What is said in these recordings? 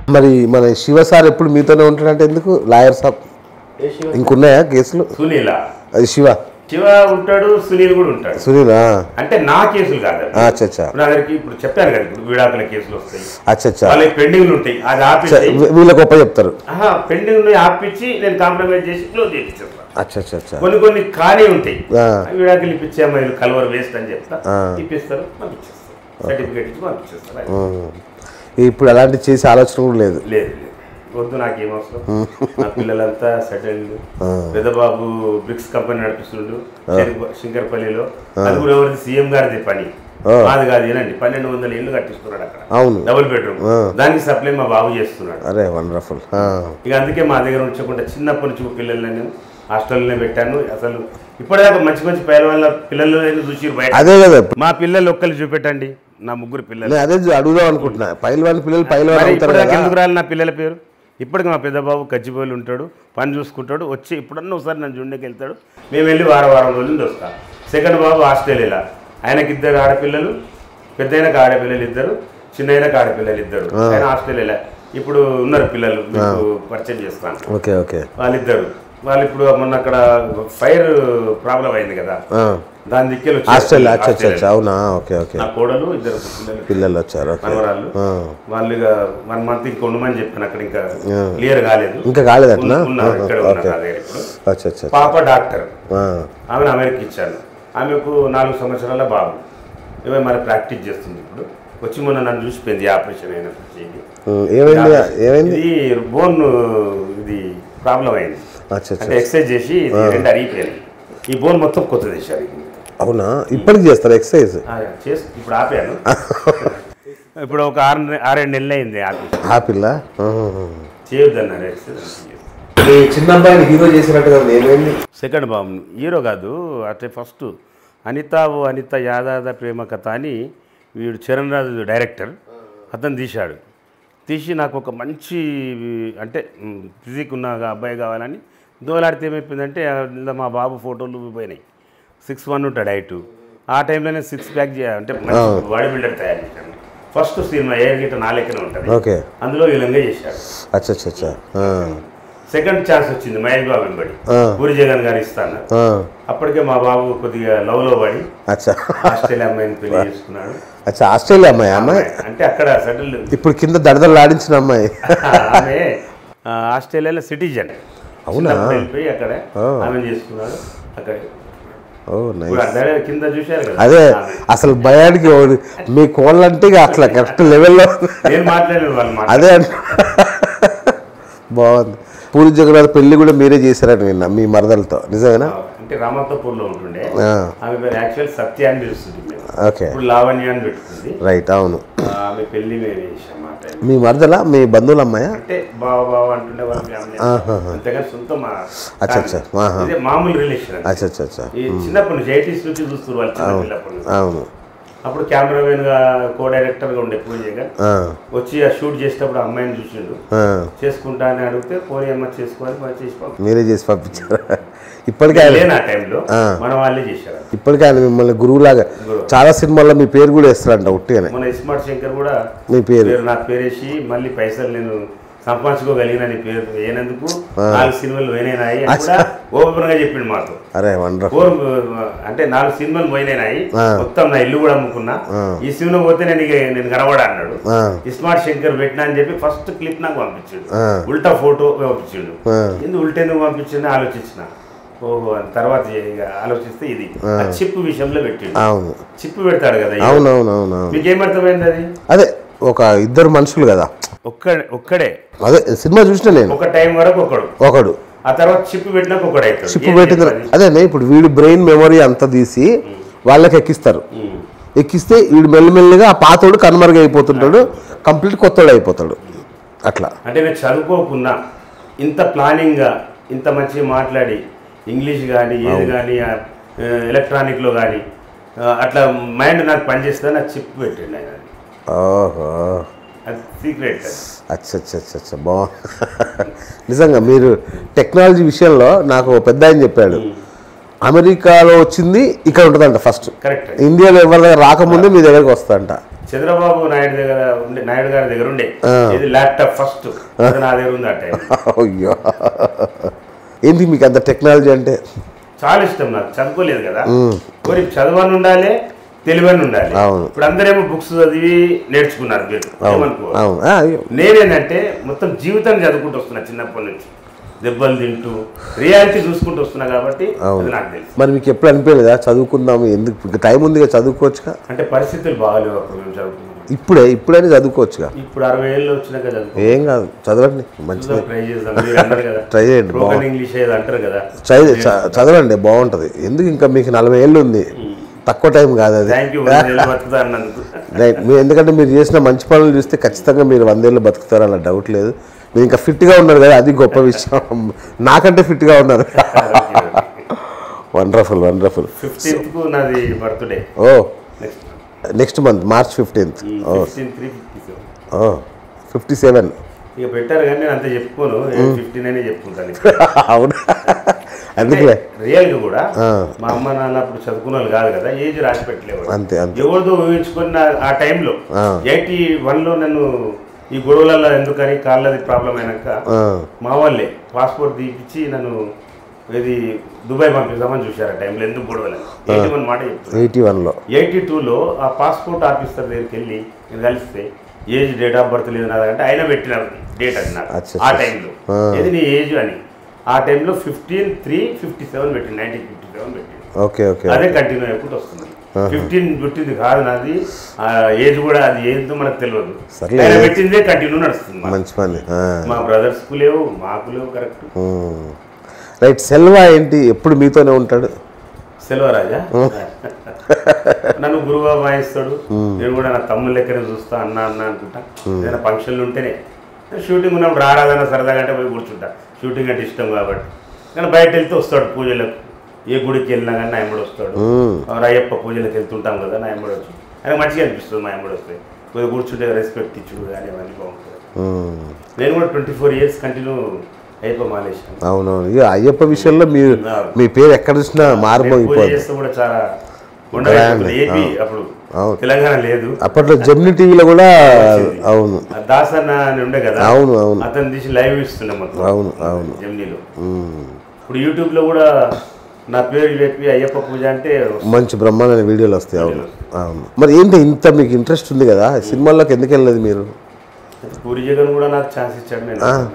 మరి మన శివ సార్ ఎప్పుడు మీతోనే ఉంటాడంటే ఎందుకు లాయర్ సాబ్ ఇంకున్నాయా కేసులు సునీల అది శివ శివ ఉంటాడు సునీల్ కూడా ఉంటాడు సునీలా అంటే నా కేసులు కాదు అవి. అచ్చా అచ్చా ఇప్పుడు నా దగ్గరికి ఇప్పుడు చెప్పాను కదా ఇప్పుడు విడాకుల కేసులు వస్తాయి అచ్చా అచ్చా వాళ్ళకి పెండింగ్లు ఉంటాయి అది ఆపించి వీ- వీళ్ళకి గొప్ప చెప్తారు ఆహా పెండింగ్ ఆపించి నేను కాంప్రమైజ్ చేసి క్లోజ్ చేయించేస్తాను అచ్చా అచ్చా అచ్చా కొన్ని కొన్ని ఖాళీ ఉంటాయి ఆ. అవి విడాకులు ఇప్పించే అమ్మాయిలు కలవర్ వేస్ట్ అని చెప్తా ఆ. ఇప్పిస్తారు పంపించేస్తారు సర్టిఫికేట్ ఇచ్చి పంపించేస్తారు అది. ఉమ్. ఇప్పుడు అలాంటి చేసే ఆలోచన కూడా లేదు లేదు లేదు వద్దు నాకేం అవసరం నా పిల్లలంతా సెటిల్డ్ పెద్దబాబు బ్రిక్స్ కంపెనీ నడిపిస్తుండు శంకర్- శంకర్పల్లిలో అది కూడా ఎవరిది సీఎం గారిది పని మాది కాదు ఏనండి పన్నెండు వందల ఇల్లు కట్టిస్తున్నాడు అక్కడ అవును డబుల్ బెడ్రూమ్ దానికి సప్లై మా బాబు చేస్తున్నాడు అరే వండర్ఫుల్ ఇక అందుకే మా దగ్గర ఉంచకుండా చిన్నప్పటి నుంచి పిల్లల్ని నేను హాస్టల్లోనే పెట్టాను అసలు ఇప్పటిదాకా మంచి మంచి పేద వాళ్ళ పిల్లలు చూసి బయట అదే కదా మా పిల్లలు ఒక్కరు చూపెట్టండి నా ముగ్గురు పిల్లలు నేను అదే అడుగుదాం అనుకుంటున్నా పైల్వాన్ పిల్లలు పైల్వాన్ మరి అవుతారు ఇప్పటిదాకా కదా ఎందుకు రాలి నా పిల్లల పేరు ఇప్పటికి మా పెద్ద బాబు కచ్చిపోయి ఉంటాడు పని చూసుకుంటాడు వచ్చి ఇప్పుడన్నా ఒకసారి నన్ను జుండకి వెళ్తాడు మేము వెళ్ళి వారం వారం రోజుల నుండి వస్తాం సెకండ్ బాబు ఆస్ట్రేలియాలో ఆయనకి ఇద్దరు ఆడపిల్లలు పెద్ద ఆయనకు ఆడపిల్లలు ఇద్దరు చిన్న ఆయనకు ఆడపిల్లలు ఇద్దరు ఆయన ఆస్ట్రేలియాలో ఇప్పుడు ఉన్నారు పిల్లలు మీకు పరిచయం చేస్తాను ఓకే ఓకే వాళ్ళిద్దరు వాళ్ళు ఇప్పుడు మొన్న అక్కడ ఫైర్ ప్రాబ్లం అయింది కదా ఆ. దాని దిక్కెళ్ళి వచ్చారు. ఆస్ట్రేలియా అచ్చా అచ్చా ఆస్ట్రేలియా. అచ్చా అవునా ఓకే ఓకే నా కోడలు ఇద్దరు పిల్లలు పిల్లలు వచ్చారు ఓకే మనవరాళ్ళు ఆ. వాళ్ళు ఇక వన్ మంత్ ఇంకా ఉండమని చెప్పాను అక్కడ ఇంకా క్లియర్ కాలేదు ఇంకా కాలేదట్నా ఉన్- ఉన్నారు ఇక్కడ ఉన్నారు ఓకే నా దగ్గర ఇప్పుడు అచ్చా అచ్చా అచ్చా. పాప డాక్టర్ ఆ. ఆమెను అమెరికా ఇచ్చాను ఆమెకు నాలుగు సంవత్సరాల బాబు ఇవే మరి ప్రాక్టీస్ చేస్తుంది ఇప్పుడు వచ్చి మొన్న నన్ను చూసిపోయింది ఈ ఆపరేషన్ అయినప్పుడు చేయి. ఉమ్, ఏమైంది ఏమైంది ఇది బోన్ ఇది ప్రాబ్లం అయింది అచ్చా అచ్చా అంటే ఎక్సర్సైజ్ చేసి ఇది రెండు అరిగిపోయింది ఈ బోన్ మొత్తం కొత్త చేశారు ఇది. అవునా ఇప్పటికి చేస్తారు ఎక్సర్సైజ్ ఆ, చేసి ఇప్పుడు ఆపాను ఇప్పుడు ఒక ఆరు నె- ఆరేడు నెలలు అయింది ఆపి ఆ పిల్ల చేయొద్దన్నారు ఎక్సర్సైజ్ మీ చిన్న అబ్బాయిని హీరో చేసినట్టు కదా ఏమైంది సెకండ్ బాబు హీరో కాదు అంటే ఫస్ట్ అనిత ఓ అనిత యాదాద ప్రేమ కథ అని వీడు చరణ్ రాజు డైరెక్టర్ అతను తీశాడు తీసి నాకు ఒక మంచి అంటే ఫిజిక్ ఉన్న అబ్బాయి కావాలని దోలాడితే ఏమైపోయిందంటే అందులో మా బాబు ఫోటోలు పోయినాయి సిక్స్ వన్ ఉంటాడు హైట్ ఆ టైంలోనే సిక్స్ ప్యాక్ చేయాలి అంటే మంచి బాడీ బిల్డర్ తయారు చేశాను ఫస్ట్ సినిమా ఏ గిట్ట నా లెక్కనే ఉంటుంది ఓకే అందులో విలంగా చేశాడు అచ్చా అచ్చా అచ్చా ఆ. సెకండ్ ఛాన్స్ వచ్చింది మహేష్ బాబు వెంబడి ఆ. పూరి జగన్ గారు ఇస్తాను ఆ. అప్పటికే మా బాబు కొద్దిగా లవ్ లో పడి అచ్చా ఆస్ట్రేలియా అమ్మాయిని పెళ్లి చేసుకున్నాడు అచ్చా ఆస్ట్రేలియా అమ్మాయి అమ్మాయి అంటే అక్కడ సెటిల్ ఇప్పుడు కింద దడదలు ఆడించిన అమ్మాయి ఆమె ఆ, ఆస్ట్రేలియాలో సిటిజన్ అవునా? వెళ్ళిపోయి అక్కడ ఆ. ఆమె చేసుకున్నాడు అక్కడ ఓ నైస్ ఇప్పుడు అక్కడ కింద చూశారు కదా అదే ఆమె. అసలు భయానికి ఓడి- మీ కోళ్ళంటే ఇక అసలు కరెక్ట్ లెవెల్లో నేను మాట్లాడలేదు వాళ్ళు మాట అదే అంట బాగుంది పూరి జగన్నాథ్ పెళ్లి కూడా మీరే చేశారని విన్నా మీ మరదలతో నిజమేనా అంటే రామంతపూర్లో ఉంటుండే ఆ, ఆమె పేరు యాక్చువల్ సత్య అని పిలుస్తుంది మేము ఓకే ఇప్పుడు లావణ్య అని పెట్టుకుంది రైట్ అవును ఆ, ఆమె పెళ్లి మేము చేసాం మా టైం మీ మరదల మీ బంధువుల అమ్మాయా అంటే బావ బావ అంటుండే వాళ్ళ ఫ్యామిలీ అంతేగాని సొంత మా అచ్చా, అచ్చా. ఆహా. ఇదే మామూలు రిలేషన్ అచ్చా అచ్చా అచ్చా ఈ చిన్నప్పటి నుంచి ఎయిటీస్ నుంచి చూస్తారు వాళ్ళు చిన్న పిల్లప్పటి నుంచి అవును అప్పుడు కెమెరామెన్ గా కో డైరెక్టర్ గా ఉండే పూజగా ఆ, వచ్చి ఆ షూట్ చేసేటప్పుడు అమ్మాయిని చూసిండు ఆ, చేసుకుంటా అని అడిగితే పోనీ అమ్మ చేసుకోవాలి మరి చేసి పంపి మీరే చేసి పంపించారు ఇప్పటికే ఆయన లేని ఆ టైంలో మన వాళ్ళే చేశారు అది. ఇప్పటికే ఆయన మిమ్మల్ని గురువులాగా చాలా సినిమాల్లో మీ పేరు కూడా వేస్తారంట ఉట్టిగానే మన ఇస్మార్ట్ శంకర్ కూడా మీ పేరు పేరు నా పేరేసి మళ్ళీ పైసలు నేను సంపాదించుకోగలిగిన నీ పేరు వేయనందుకు నాలుగు సినిమాలు పోయినాయి అని కూడా ఓపెన్ గా చెప్పిండు మాతో అరే వండర్ ఫోర్ అంటే నాలుగు సినిమాలు పోయినాయి మొత్తం నా ఇల్లు కూడా అమ్ముకున్నా ఈ సినిమా పోతే నేను ఇక నేను కనబడా అన్నాడు ఇస్మార్ట్ శంకర్ పెట్టినా అని చెప్పి ఫస్ట్ క్లిప్ నాకు పంపించాడు ఉల్టా ఫోటో పంపించాడు ఎందుకు ఉల్టా ఎందుకు పంపించింది ఆలోచించిన ఓహో అని తర్వాత ఇక ఆలోచిస్తే ఇది ఆ చిప్ విషయంలో పెట్టిండు అవును చిప్ పెడతాడు కదా ఇక. అవునవునవును మీకేమర్థమైంది అది అదే ఒక ఇద్దరు మనుషులు కదా ఒక్క ఒక్కడే అదే సినిమా చూసిన నేను ఒక టైం వరకు ఒకడు ఒకడు ఆ తర్వాత చిప్ పెట్టినాక ఒకడు అవుతాడు చిప్పు ఏం పెట్టిన చెప్పాలి? అదేనే ఇప్పుడు వీడి బ్రెయిన్ మెమరీ అంతా తీసి వాళ్ళకి ఎక్కిస్తారు ఉమ్. ఎక్కిస్తే వీడు మెల్లిమెల్లిగా ఆ పాతోడు కనుమరుగు అయిపోతుంటాడు కంప్లీట్ కొత్తోడు అయిపోతాడు అట్లా అంటే నేను చదువుకోకున్నా ఇంత ప్లానింగ్గా ఇంత మంచిగా మాట్లాడి ఇంగ్లీష్ కానీ ఏది కానీ ఎలక్ట్రానిక్లో కానీ అట్లా మైండ్ నాకు పనిచేస్తుందని నాకు చిప్ పెట్టండి ఆయన ఓహో అది సీక్రెట్ అచ్చా అచ్చా అచ్చా అచ్చా బాగుంది నిజంగా మీరు టెక్నాలజీ విషయంలో నాకు ఓ పెద్ద ఆయన చెప్పాడు అమెరికాలో వచ్చింది ఇక్కడ ఉంటుందంట ఫస్ట్ కరెక్ట్ ఇండియాలో ఎవరి దగ్గర రాకముందే మీ దగ్గరకు వస్తుందంట చంద్రబాబు నాయుడు దగ్గర ఉండే నాయుడు గారి దగ్గర ఉండే ఇది ల్యాప్టాప్ ఫస్ట్ అది నా దగ్గర ఉంది ఆ టైం అయ్యో ఏంటి మీకు అంత టెక్నాలజీ అంటే చాలా ఇష్టం నాకు చదువుకోలేదు కదా మరి చదవని ఉండాలి తెలివని ఉండాలి అవును. ఇప్పుడు అందరేమో బుక్స్ చదివి నేర్చుకున్నారు మీరు ఏమనుకో అవును ఆ, అయ్యో నేనేంటంటే మొత్తం జీవితాన్ని చదువుకుంటూ వస్తున్నా చిన్నప్పటి నుంచి దెబ్బలు తింటూ రియాలిటీ చూసుకుంటూ వస్తున్నా కాబట్టి అది నాకు తెలుసు మరి మీకు ఎప్పుడు అనిపించలేదా చదువుకుందాము ఎందుకు ఇంకా టైం ఉందిగా చదువుకోవచ్చుగా అంటే పరిస్థితులు బాగాలేవు అప్పుడు మేము చదువుకున్నాం ఇప్పుడే ఇప్పుడైనా చదువుకోవచ్చుగా ఇప్పుడు అరవై ఏళ్ళు వచ్చినాక చదువుకుంటాం ఏం కాదు చదవండి మంచిది ట్రై చేద్దాం మీరు అన్నారు కదా ట్రై చేయండి బ్రోకన్ ఇంగ్లీష్ ఏదో అంటారు కదా చై చ- చదవండి బాగుంటుంది ఎందుకు ఇంకా మీకు నలభై ఏళ్ళు ఉంది తక్కువ టైం కాదు అది థ్యాంక్ యూ బతుకుతా అన్నందుకు రైట్ మీరు ఎందుకంటే మీరు చేసిన మంచి పనులు చూస్తే ఖచ్చితంగా మీరు వందేళ్ళు బతుకుతారు అన్న డౌట్ లేదు మీరు ఇంకా ఫిట్గా ఉన్నారు కదా అది గొప్ప విషయం నాకంటే ఫిట్గా ఉన్నారు వండర్ఫుల్ వండర్ఫుల్ ఫిఫ్టీన్త్ కు నాది బర్త్డే ఓ next next month March fifteenth ఓ ఫిఫ్టీన్ త్రీ ఫిఫ్టీ సెవెన్ ఓ ఫిఫ్టీ సెవెన్ ఇక పెట్టారు కానీ నేను అంత చెప్పుకోను ఫిఫ్టీన్ అనే చెప్పుకుంటాను అవునా అందుకులే రియల్గా కూడా మా అమ్మ నాన్న అప్పుడు చదువుకున్న వాళ్ళు కాదు కదా ఏజ్ రాసి పెట్టలేవాడు అంతే అంతే ఎవరిదో ఊహించుకున్న ఆ టైంలో ఎయిటీ వన్లో నన్ను ఈ గొడవలలో ఎందుకని కాళ్ళది ప్రాబ్లం అయినాక ఆ, మా వాళ్ళే పాస్పోర్ట్ తీపిచ్చి నన్ను ఇది దుబాయ్ పంపిస్తామని చూశారు ఆ టైంలో ఎందుకు గొడవలు ఎయిటీ వన్ మాట చెప్తాను ఎయిటీ వన్లో ఎయిటీ టూలో ఆ పాస్పోర్ట్ ఆఫీసర్ దగ్గరికి వెళ్ళి నేను కలిస్తే ఏజ్ డేట్ ఆఫ్ బర్త్ లేదు నాదంటే ఆయన పెట్టిన డేట్ అది నాకు అచ్చా, ఆ అచ్చా. టైంలో ఏది నీ ఏజ్ అని ఆ టైంలో ఫిఫ్టీన్ త్రీ ఫిఫ్టీ సెవెన్ పెట్టింది నైన్టీన్ ఫిఫ్టీ సెవెన్ పెట్టింది ఓకే ఓకే అదే కంటిన్యూ అయిపోతే వస్తుంది ఫిఫ్టీన్ పుట్టింది కాదు నాది ఆ ఏజ్ కూడా అది ఏందో మనకు తెలియదు సర్లే. ఆయన పెట్టిందే కంటిన్యూ నడుస్తుంది మాకు. మంచి పని ఆ. మా బ్రదర్స్ కు లేవు మాకు లేవు కరెక్ట్ ఉమ్. రైట్ సెల్వా ఏంటి ఎప్పుడు మీతోనే ఉంటాడు సెలవరాజా నన్ను గురువుగా భావిస్తాడు నేను కూడా నా తమ్ముళ్ళ లెక్కనే చూస్తా అన్న అన్న అనుకుంటా ఏదైనా ఫంక్షన్లు ఉంటేనే షూటింగ్ ఉన్నప్పుడు రారాదన్న సరదాగా అంటే పోయి కూర్చుంటా షూటింగ్ అంటే ఇష్టం కాబట్టి కానీ బయట వెళ్తే వస్తాడు పూజలకు ఏ గుడికి వెళ్ళినా కానీ నా ఎంబడి వస్తాడు మరి అయ్యప్ప పూజలకు వెళ్తుంటాం కదా నా ఎంబడి వచ్చి ఆయన మంచిగా అనిపిస్తుంది మా ఎంబడి వస్తే కొద్దిగా కూర్చుంటే రెస్పెక్ట్ ఇచ్చుడు కానీ అవన్నీ బాగుంటుంది ఉమ్. నేను కూడా twenty four years continue Ayyappa మాలేశాను అవునవును ఇక అయ్యప్ప విషయంలో మీరు మీ పేరు ఎక్కడ చూసినా నేను పూజ మారిపోయిపోద్ది చేస్తే కూడా చాలా ఉండదు ఏపీ అప్పుడు అవును. తెలంగాణ లేదు అప్పట్లో జెమిని టీవీలో కూడా అవును ఆ దాసన్న అని ఉండే కదా అవును అవును అతను తీసి లైవ్ ఇస్తుండే మొత్తం అవును అవును జమ్నీలో ఉమ్. ఇప్పుడు యూట్యూబ్ లో కూడా నా పేరు చెప్పి అయ్యప్ప పూజ అంటే మంచి బ్రహ్మాండమైన వీడియోలు వస్తాయి అవును అవును మరి ఏంటి ఇంత మీకు ఇంట్రెస్ట్ ఉంది కదా సినిమాల్లోకి ఎందుకు వెళ్ళలేదు మీరు పూరి జగన్ కూడా నాకు ఛాన్స్ ఇచ్చాడు నేను రాను.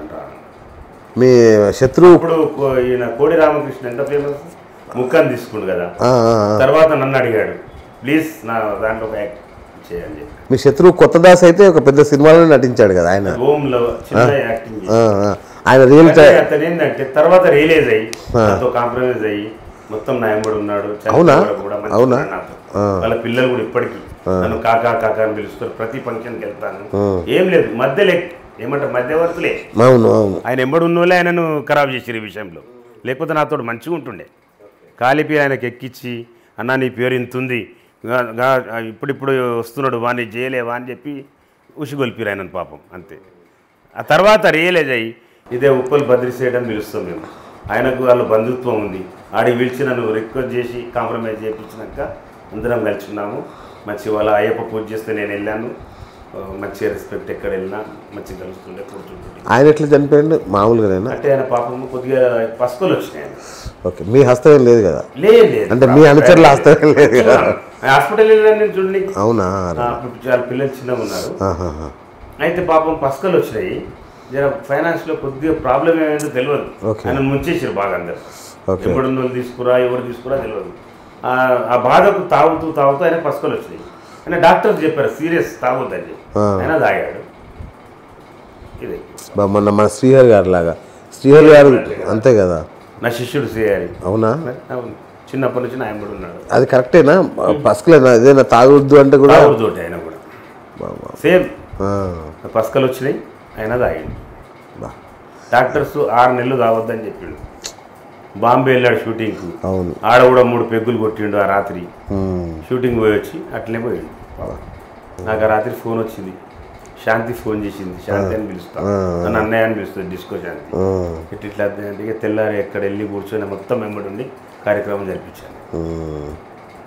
మీ శత్రువు ఇప్పుడు కో- ఈయన కోడి రామకృష్ణ ఎంత ఫేమస్ ముఖాన్ని తీసుకుండు కదా ఆ, ఆ, ఆ. తర్వాత నన్ను అడిగాడు ప్లీజ్ నా దాంట్లో ఒక యాక్ట్ చేయండి మీ శత్రువు కొత్త దాస్ అయితే ఒక పెద్ద సినిమాలో నటించాడు కదా ఆయన హోమ్ లో చిన్న యాక్టింగ్ చేసి ఆ, ఆ. ఆయన రియల్ కానీ అతను ఏంటంటే తర్వాత రియలైజ్ అయ్యి నాతో కాంప్రమైజ్ అయ్యి మొత్తం నా ఎంబడి ఉన్నాడు అవునా? చనిపోయాడు కూడా మంచిగా అవునా? ఉన్నాడు నాతో. వాళ్ళ పిల్లలు కూడా ఇప్పటికీ నన్ను కాకా కాకా అని పిలుస్తారు ప్రతి ఫంక్షన్కి వెళ్తాను ఏం లేదు మధ్యలే ఏమంటారు మధ్యవర్తులే అవును అవును ఆయన ఎంబడి ఉన్నోళ్ళే ఆయనను ఖరాబ్ చేసారు ఈ విషయంలో లేకపోతే నాతో మంచిగా ఉంటుండే కాలిపి ఆయనకి ఎక్కించి అన్న నీ పేరు ఇంత ఉంది గా- గా- ఇప్పుడిప్పుడు వస్తున్నాడు వాడిని చేయలేవా అని చెప్పి ఉసిగొల్పిరు ఆయనను పాపం అంతే ఆ తర్వాత రియలైజ్ అయ్యి ఇదే ఉప్పల్ బద్రిసేయడం పిలుస్తాం మేము ఆయనకు వాళ్ళ బంధుత్వం ఉంది ఆడికి పిలిచి నన్ను రిక్వెస్ట్ చేసి కాంప్రమైజ్ చేయించినాక అందరం కలిసిన్నాము మంచి వాళ్ళ అయ్యప్ప పూజ చేస్తే నేను వెళ్ళాను ఆ, మంచి రెస్పెక్ట్ ఎక్కడ వెళ్ళినా మంచిగా కలుస్తుండే కూర్చుంటుండే ఆయన ఎట్లా చనిపోయాడు మామూలుగానేనా అంటే ఆయన పాపం కొద్దిగా పసుకలు వచ్చినాయి ఆయన. ఓకే మీ హస్తం ఏం లేదు కదా లేదు లేదు అంటే మీ అనుచరుల హస్తం ఏం లేదు కదా ఆయన హాస్పిటల్ వెళ్ళాను నేను చూడండి అవునా అప్పుడు చాలా పిల్లలు చిన్నగా ఉన్నారు ఆహాహా. అయితే పాపం పసుకలు వచ్చినాయి జర ఫైనాన్స్ లో కొద్దిగా ప్రాబ్లం ఏమైందో తెలియదు Okay. ఆయన ముంచేసారు బాగా అందరు Okay. ఎప్పుడు వాళ్ళు తీసుకురా ఎవరు తీసుకురా తెలియదు ఆ- ఆ బాధకు తాగుతూ తాగుతూ ఆయన పసుకలు వచ్చినాయి ఆయన డాక్టర్స్ చెప్పారు సీరియస్ తాగొద్దని చెప్పి ఆ. ఆయన తాగాడు ఇది బా- మొన్న మన శ్రీహరి గారి లాగా శ్రీహరి గారు అంతే కదా నా శిష్యుడు చేయాలి అవునా అవును చిన్నప్పటి నుంచి నా ఎంబడి ఉన్నాడు అది కరెక్టేనా పసుకులేనా ఏదైనా తాగొద్దు అంటే కూడా తాగుడుతోటి ఆయన కూడా బా- బా- సేమ్ ఆ, పసుకలు వచ్చినాయి ఆయన తాగిండు బా. డాక్టర్స్ ఆరు నెలలు తాగొద్దని చెప్పిండు బాంబే వెళ్ళాడు షూటింగ్కి అవును ఆడ కూడా మూడు పెగ్గులు కొట్టిండు ఆ రాత్రి ఉమ్. షూటింగ్ పోయి వచ్చి అట్లనే పోయిండు నాకు ఆ రాత్రి ఫోన్ వచ్చింది శాంతి ఫోన్ చేసింది శాంతి అని పిలుస్తా నన్ను అన్నయ్య అని పిలుస్తుంది డిస్కో శాంతి ఉమ్. ఇట్లా ఇట్లా అంటే ఇక తెల్లారి ఎక్కడ వెళ్ళి కూర్చొని మొత్తం వెంబడి ఉండి కార్యక్రమం జరిపించాను ఉమ్.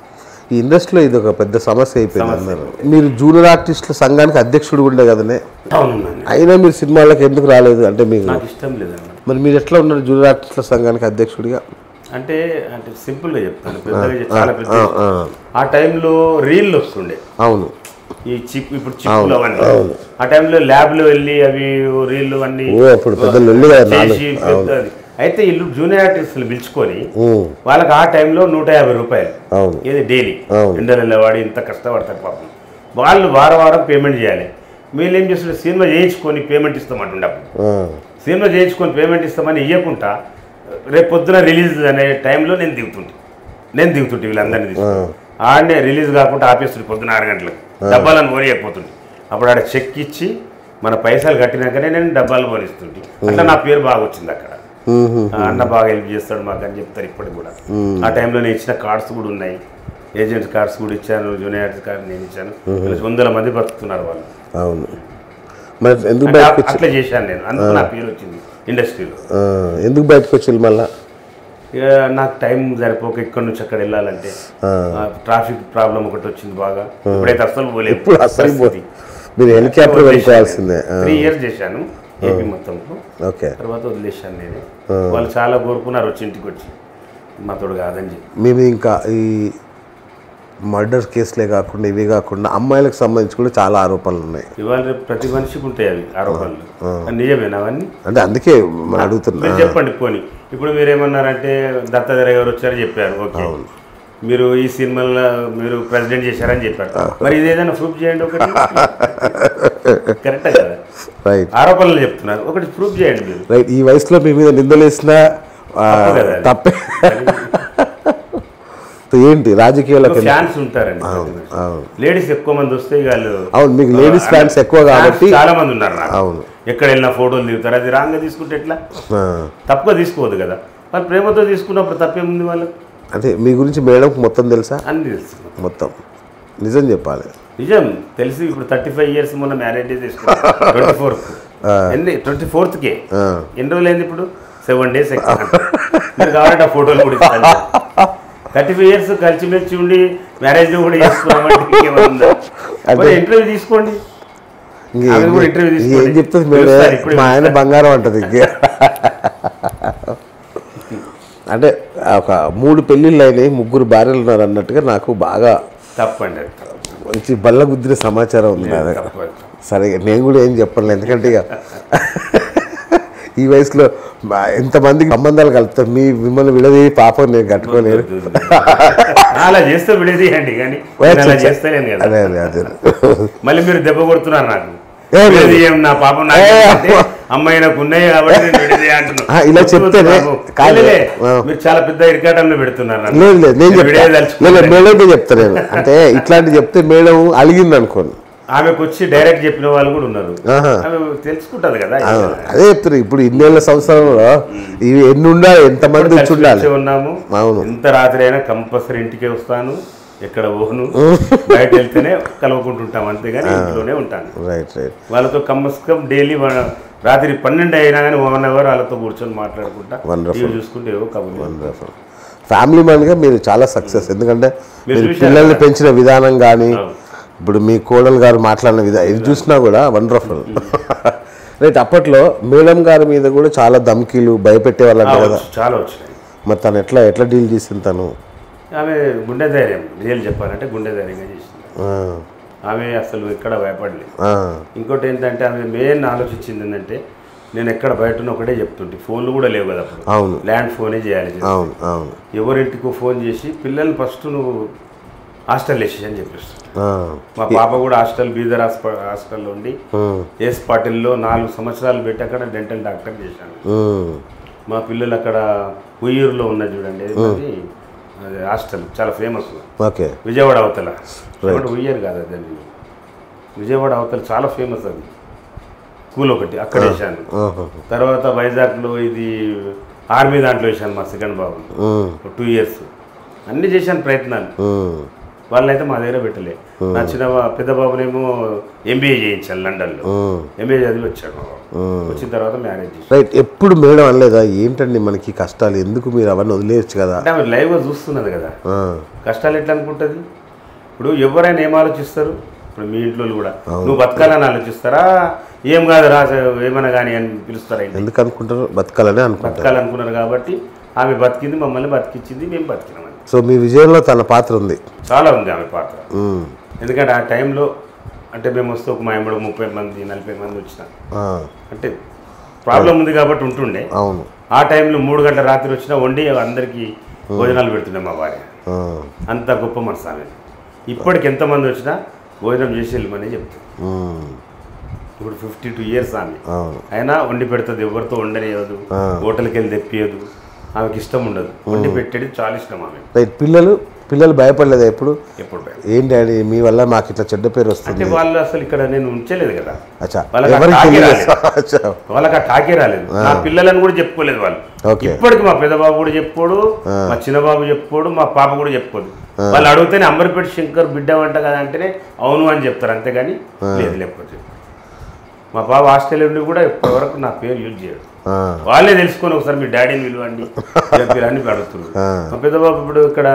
ఈ ఇండస్ట్రీలో ఇది ఒక పెద్ద సమస్య అయిపోయింది అందరూ మీరు జూనియర్ ఆర్టిస్టుల సంఘానికి అధ్యక్షుడు ఉండే కదనే అవునండి అయినా మీరు సినిమాలకు ఎందుకు రాలేదు అంటే మీకు నాకు ఇష్టం లేదండి మరి మీరు ఎట్లా ఉన్నారు జూనియర్ ఆర్టిస్టుల సంఘానికి అధ్యక్షుడిగా అంటే అంటే సింపుల్గా చెప్తాను పెద్దగా చెప్- చాలా పెద్ద ఆ టైంలో రీళ్ళు వస్తుండే అవును ఈ చిప్ ఇప్పుడు చిప్పులు అవన్నీ ఆ టైంలో ల్యాబ్లో వెళ్ళి అవి రీళ్ళు అన్ని ఓ అప్పుడు పెద్ద లొల్లి కదా నాలుగు చేసి పెద్దది. అయితే వీళ్ళు జూనియర్ ఆర్టిస్టులు పిలుచుకొని ఉమ్, వాళ్ళకి ఆ టైంలో నూట యాభై రూపాయలు అవును ఇది డైలీ అవును. ఎండలలో వాడి ఇంత కష్టపడతారు పాపం వాళ్ళు వారం వారం పేమెంట్ చేయాలి మీరు ఏం చేస్తున్నారు సినిమా చేయించుకొని పేమెంట్ ఇస్తామంటుండే అప్పుడు ఆ, సినిమా చేయించుకొని పేమెంట్ ఇస్తామని ఇవ్వకుండా రేపు పొద్దున రిలీజ్ అనే టైంలో నేను దిగుతుంటే నేను దిగుతుంటే వీళ్ళందరినీ తీసుకుని ఆడనే రిలీజ్ కాకుండా ఆపేస్తుంది పొద్దున ఆరు గంటలకు డబ్బాలను పోనీయకపోతుంది అప్పుడు ఆడ చెక్ ఇచ్చి మన పైసలు కట్టినాకనే నేను డబ్బాలు పోనిస్తుంటే అట్లా నా పేరు బాగా వచ్చింది అక్కడ ఉహు, ఆ అన్న బాగా హెల్ప్ చేస్తాడు మాకు అని చెప్తారు ఇప్పటికి కూడా ఆ టైంలో నేను ఇచ్చిన కార్డ్స్ కూడా ఉన్నాయి ఏజెంట్స్ కార్డ్స్ కూడా ఇచ్చాను జూనియర్ కార్డ్ నేను ఇచ్చాను వీళ్ళు వందల మంది బతుకుతున్నారు వాళ్ళు అవును మరి ఎందుకు అంటే బయటకు వచ్చి అట్లా చేశాను నేను అందుకు నా పేరు వచ్చింది ఇండస్ట్రీలో ఆ, ఎందుకు బయటకు వచ్చి మళ్ళా ఇక నాకు టైం సరిపోక ఇక్కడ నుంచి అక్కడ వెళ్ళాలంటే ఆ. ట్రాఫిక్ ప్రాబ్లం ఒకటి వచ్చింది బాగా ఇప్పుడైతే అస్సలు పోలేదు ఇప్పుడు అసలు పో- మీరు హెలికాప్టర్ వెళ్ళిపోవాల్సిందే ఆ, త్రీ ఇయర్స్ చేశాను ఏపీ మొత్తంలో ఓకే తర్వాత వదిలేశాను నేను వాళ్ళు చాలా కోరుకున్నారు వచ్చి ఇంటికి వచ్చి మాతోడు కాదని చెప్పి మేము ఇంకా ఈ మర్డర్ కేసులే కాకుండా ఇవి కాకుండా అమ్మాయిలకు సంబంధించి కూడా చాలా ఆరోపణలు ఉన్నాయి ఇవాళ రేపు ప్రతి మనిషికి ఉంటాయి అవి ఆరోపణలు అది నిజమేనా అవన్నీ అంటే అందుకే మనం అడుగుతున్నా మీరు చెప్పండి పోనీ ఇప్పుడు మీరు ఏమన్నారంటే దత్తాధర గారు వచ్చారో చెప్పారు ఓకే మీరు ఈ సినిమాలో మీరు ప్రెసిడెంట్ చేశారని చెప్పారు మరి ఇది ఏదైనా ప్రూఫ్ చేయండి ఒకటి కరెక్టే కదా రైట్ ఆరోపణలు చెప్తున్నారు ఒకటి ప్రూఫ్ చేయండి మీరు రైట్ ఈ వయసులో మీ మీద నిందలేసిన తప్పు కదా అది. తప్పే సో ఏంటి రాజకీయాలకు ఎందుకు? ఫ్యాన్స్ ఉంటారండి ప్రతి మనిషి. అవును లేడీస్ ఎక్కువ మంది వస్తే ఇక వాళ్ళు అవును మీకు లేడీస్ ఫ్యాన్స్ ఎక్కువ కాబట్టి ఫ్యాన్స్ చాలా మంది ఉన్నారు నాకు అవును ఎక్కడ వెళ్ళినా ఫోటోలు దిగుతారు అది రాంగ్గా తీసుకుంటే ఎట్లా ఆ. తప్పుగా తీసుకోవద్దు కదా వాళ్ళు ప్రేమతో తీసుకున్నప్పుడు తప్పేముంది వాళ్ళకి అంటే మీ గురించి మేడంకి మొత్తం తెలుసా అని తెలుసు మొత్తం నిజం చెప్పాలి నిజం తెలిసి ఇప్పుడు థర్టీ ఫైవ్ ఇయర్స్ మొన్న మ్యారేజ్ చేసుకున్నాం ట్వంటీ ఫోర్త్ ఎన్ని ట్వంటీ ఫోర్త్కే ఆ. ఎన్ని రోజులు అయింది ఇప్పుడు సెవెన్ డేస్ మీరు కావాలంటే ఆ ఫోటోలు కూడా ఇస్తాను థర్టీ ఫైవ్ ఇయర్స్ కలిసిమెలిసి ఉండి మ్యారేజ్ కూడా చేసుకున్నామంటే ఇంకేమన్నా అంటే- ఇంటర్వ్యూ తీసుకోండి ఇంకేం ఆమె కూడా interview ఇంకేం తీసుకోండి. చెప్తుంది పిలుస్తారు, మేడం ఇప్పుడే మా ఆయన బంగారం అంటది ఇంకే అంటే ఒక మూడు పెళ్ళిళ్ళు అయినాయి ముగ్గురు భార్యలు ఉన్నారు అన్నట్టుగా నాకు బాగా తప్పండి అది మంచి బల్ల గుద్దిన సమాచారం ఉంది నా దగ్గర తప్పు అది. సరే నేను కూడా ఏం చెప్పను ఎందుకంటే ఇక ఈ వయసులో మా- ఎంతమందికి సంబంధాలు కలుపుతారు మీ మిమ్మల్ని విడది పాపం నేను కట్టుకోలేను అలా చేస్తే విడేది అండి కానీ నేను అలా చేస్తలేను కదా అదే అదే అదే మళ్ళీ మీరు దెబ్బ కొడుతున్నారు నాకు ఏ లేదు. విడది ఏం నా పాపం నాకు ఏ అంటే అమ్మాయి నాకు ఉన్నాయి కాబట్టి నేను విడది అంటున్నాను. ఆ, ఇలా వద్దు, చెప్తేనే బాబు. కాదు. లే, లే, ఆ. మీరు చాలా పెద్ద ఇరకాటంలో పెడుతున్నారు నన్ను. లేదు లేదు నేను నేను చెప్తా విడేది లేదు తలుచుకోలేదు. మేడంకే చెప్తా నేను అంటే ఇట్లాంటి చెప్తే మేడం అలిగింది అనుకోండి ఆమెకు వచ్చి డైరెక్ట్ చెప్పిన వాళ్ళు కూడా ఉన్నారు ఆహా. ఆమె తెలుసుకుంటది కదా ఆ, అదే చెప్తారు ఇప్పుడు ఇన్నేళ్ళ సంవత్సరంలో ఇవి ఎన్ని ఉండాలి ఎంతమంది వచ్చి ఉండాలి కలిసి ఉన్నాము అవును. ఎంత రాత్రి అయినా కంపల్సరీ ఇంటికే వస్తాను ఎక్కడ పోను బయట వెళ్తేనే కలవకుంటుంటాం అంతేగాని ఇంట్లోనే ఉంటాను రైట్ రైట్ వాళ్ళతో కమ్మస్కం డైలీ రాత్రి పన్నెండు అయినా కానీ వన్ అవర్ వాళ్ళతో కూర్చొని మాట్లాడుకుంటా Wonderful. టీవీ చూసుకుంటే ఏవో కబుర్లు ఫ్యామిలీ మ్యాన్గా మీరు చాలా సక్సెస్ ఎందుకంటే మీరు మీరు చూశారా? పిల్లల్ని పెంచిన విధానం కానీ అవును. ఇప్పుడు మీ కోడలు గారు మాట్లాడిన విధానం ఇది చూసినా కూడా వండర్ఫుల్ రైట్ అప్పట్లో మేడం గారి మీద కూడా చాలా ధమ్కీలు భయపెట్టే ఆ, వాళ్ళంట కదా వచ్చు, చాలా వచ్చినాయి మరి తను ఎట్లా ఎట్లా డీల్ చేసింది తను ఆమె గుండె ధైర్యం రియల్ చెప్పాలంటే గుండె ధైర్యంగా చేసింది ఆ, ఆమె అసలు ఎక్కడ భయపడలేదు ఆ, ఇంకోటి ఏంటంటే ఆమె మెయిన్ ఆలోచించింది ఏంటంటే నేను ఎక్కడ బయట ఉన్న ఒకటే చెప్తుంటే ఫోన్లు కూడా లేవు కదా అప్పుడు అవును ల్యాండ్ ఫోనే చేయాలి అవును అవును ఎవరింటికో ఫోన్ చేసి పిల్లల్ని ఫస్ట్ నువ్వు హాస్టల్ వేసేసి అని చెప్పేసి ఆ, మా పాప కూడా హాస్టల్ బీదర్ హాస్ప- హాస్టల్లో ఉండి ఉమ్, ఏస్ పాటిల్లో నాలుగు సంవత్సరాలు పెట్టి అక్కడ డెంటల్ డాక్టర్ చేశాను ఉమ్, మా పిల్లలు అక్కడ ఉయ్యూరులో ఉన్నది చూడండి అది అది హాస్టల్ చాలా ఫేమస్ ఓకే విజయవాడ అవతల విజయవాడ ఉయ్యూరు కాదు అది అది. విజయవాడ అవతల చాలా ఫేమస్ అది స్కూల్ ఒకటి అక్కడ వేశాను ఆహా, తర్వాత వైజాగ్లో ఇది ఆర్మీ దాంట్లో వేశాను మా సెకండ్ బాబు ఉమ్, టూ ఇయర్స్ అన్ని చేశాను ప్రయత్నాలు ఉమ్, వాళ్ళైతే మా దగ్గర పెట్టలే నా చిన్న బా- పెద్ద బాబునేమో ఎంబీఏ చేయించాను లండన్లో ఉమ్, ఎంబీఏ చదివి వచ్చాడు మా బాబు ఉమ్. వచ్చిన తర్వాత మ్యారేజ్ చేసి రైట్ ఎప్పుడు మేడం అనలేదా ఏంటండి మనకి కష్టాలు ఎందుకు మీరు అవన్నీ వదిలేయచ్చు కదా అంటే ఆమె లైవ్గా చూస్తున్నది కదా ఆ, కష్టాలు ఎట్లా అనుకుంటుంది ఇప్పుడు ఎవరైనా ఏం ఆలోచిస్తారు ఇప్పుడు మీ ఇంట్లో కూడా నువ్వు బతకాలని ఆలోచిస్తారా ఏం కాదు రా ఏమైనా కానీ అని పిలుస్తారా ఇంటికి? ఎందుకు అనుకుంటారు బతకాలని అనుకుంటారు బతకాలనుకున్నారు కాబట్టి ఆమె బతికింది మమ్మల్ని బతికించింది మేము బతికినామని సో మీ విజయంలో తన పాత్ర ఉంది చాలా ఉంది ఆమె పాత్ర ఉమ్. ఎందుకంటే ఆ టైంలో అంటే మేము వస్తే ఒక మా ఎంబడి ముప్పై మంది నలభై మంది వచ్చిన ఆ, అంటే ప్రాబ్లం ఉంది కాబట్టి ఉంటుండే అవును ఆ టైంలో మూడు గంటల రాత్రి వచ్చినా వండి అందరికీ భోజనాలు పెడుతుండే మా భార్య ఆ, అంత గొప్ప మనసు ఆమె ఇప్పటికి ఎంతమంది వచ్చినా భోజనం చేసి వెళ్ళమని చెప్తుంది ఉమ్, ఇప్పుడు ఫిఫ్టీ టూ ఇయర్స్ ఆమె అవును అయినా వండి పెడుతుంది ఎవరితో వండనియదు ఆ. హోటల్కి వెళ్ళి తెప్పియదు ఆమెకి ఇష్టం ఉండదు వండి పెట్టేది చాలా ఇష్టం ఆమె రైట్ పిల్లలు పిల్లలు భయపడలేదా ఎప్పుడు ఎప్పుడు భయం. ఏం డాడీ మీ వల్ల మాకు ఇట్లా చెడ్డ పేరు వస్తుంది అంటే వాళ్ళు అసలు ఇక్కడ నేను ఉంచలేదు కదా అచ్చా వాళ్ళకి ఆ ఎవరికి టాకే తెలియదు రాలేదు. అచ్చా వాళ్ళకి ఆ టాకే రాలేదు నా పిల్లలని కూడా చెప్పుకోలేదు వాళ్ళు ఓకే. ఇప్పటికి మా పెద్దబాబు కూడా చెప్పుకోడు మా చిన్నబాబు చెప్పుకోడు మా పాప కూడా చెప్పుకోదు వాళ్ళు అడిగితేనే అంబర్పేట శంకర్ బిడ్డ వంట కదా అంటేనే అవును అని చెప్తారు అంతేగాని లేదు లేకపోతే మా బాబు ఆస్ట్రేలియా నుండి కూడా ఇప్పటివరకు నా పేరు యూజ్ చేయడు ఆ, వాళ్ళే తెలుసుకొని ఒకసారి మీ డాడీని పిలవండి చెప్పి అని అడుగుతున్నారు ఆ. మా పెద్దబాబు ఇప్పుడు ఇక్కడ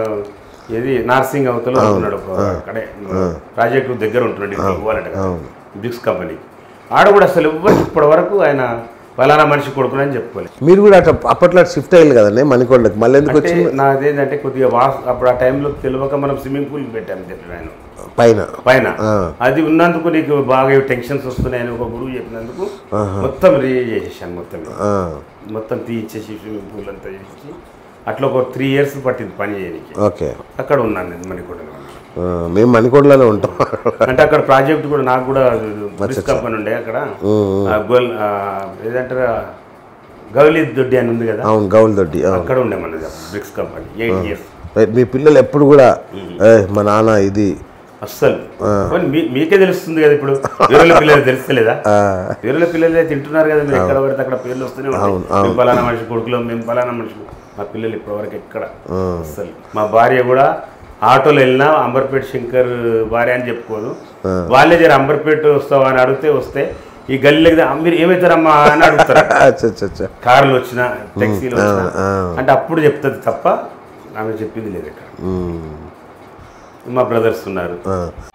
ఏది నార్సింగ్ అవతల ఉంటున్నాడు ఒక అక్కడే ప్రాజెక్టు దగ్గర ఉంటున్నాడు ఇక్కడ పోవాలంటే కదా. బ్రిక్స్ కంపెనీ ఆడ కూడా అసలు ఎవ్వరు ఇప్పటి వరకు ఆయన ఫలానా మనిషి కొడుకునని చెప్పుకోలేదు మీరు కూడా అట్లా అప్పట్లో షిఫ్ట్ అయ్యారు కదండి మణికొండకి మళ్ళీ ఎందుకు అంటే వచ్చి నాదేంటంటే కొద్దిగా వాస్ అప్పుడు ఆ టైంలో తెలియక మనం స్విమ్మింగ్ పూల్ పెట్టాము చెప్పి ఆయన పైన పైన ఆ. అది ఉన్నందుకు నీకు బాగా టెన్షన్స్ వస్తున్నాయని ఒక గురువు చెప్పినందుకు మొత్తం రీ చేసేసాను మొత్తం ఆ, మొత్తం తీయించేసి స్విమ్మింగ్ పూల్ అంతా చేసి అట్లా ఒక త్రీ ఇయర్స్ పట్టింది పని చేయడానికి ఓకే అక్కడ ఉన్నాను నేను మణికొండలో ఆ, మేము మణికొండలోనే ఉంటాం అంటే అక్కడ ప్రాజెక్ట్ కూడా నాకు కూడా బ్రిస్ కంపెనీ ఉండే అక్కడ ఆ, గోల్ ఆ, ఏదంటారు ఆ, గౌలి దొడ్డి అని ఉంది కదా అవును గౌల్ దొడ్డి అవును అక్కడ ఉండే మనది bricks company eight years right మీ పిల్లలు ఎప్పుడు కూడా "ఏ, మా నాన్న ఇది అస్సలు పోనీ మీ- మీకే తెలుస్తుంది కదా ఇప్పుడు వేరే పిల్లలు తెలుస్తలేదా ఆ, వేరే పిల్లలే తింటున్నారు కదా మీరు ఎక్కడ పడితే అక్కడ పేర్లు వస్తూనే ఉంటాయి మేము పలానా మనిషి కొడుకులో మేము పలానా మనిషి మా పిల్లలు ఇప్పటివరకు ఎక్కడ అస్సలు మా భార్య కూడా ఆటోలో వెళ్ళినా అంబర్పేట శంకర్ భార్య అని చెప్పుకోదు వాళ్ళే జర అంబర్పేట వస్తావా అని అడిగితే వస్తే ఈ గల్లీకి దా- మీరు ఏమవుతారమ్మా అని అడుగుతారు అచ్చా అచ్చా అచ్చా కార్లు వచ్చినా ట్యాక్సీలు వచ్చినా ఆ. అంటే అప్పుడు చెప్తుంది తప్ప ఆమె చెప్పింది లేదు ఇక్కడ ఉమ్, మా బ్రదర్స్ ఉన్నారు ఆ.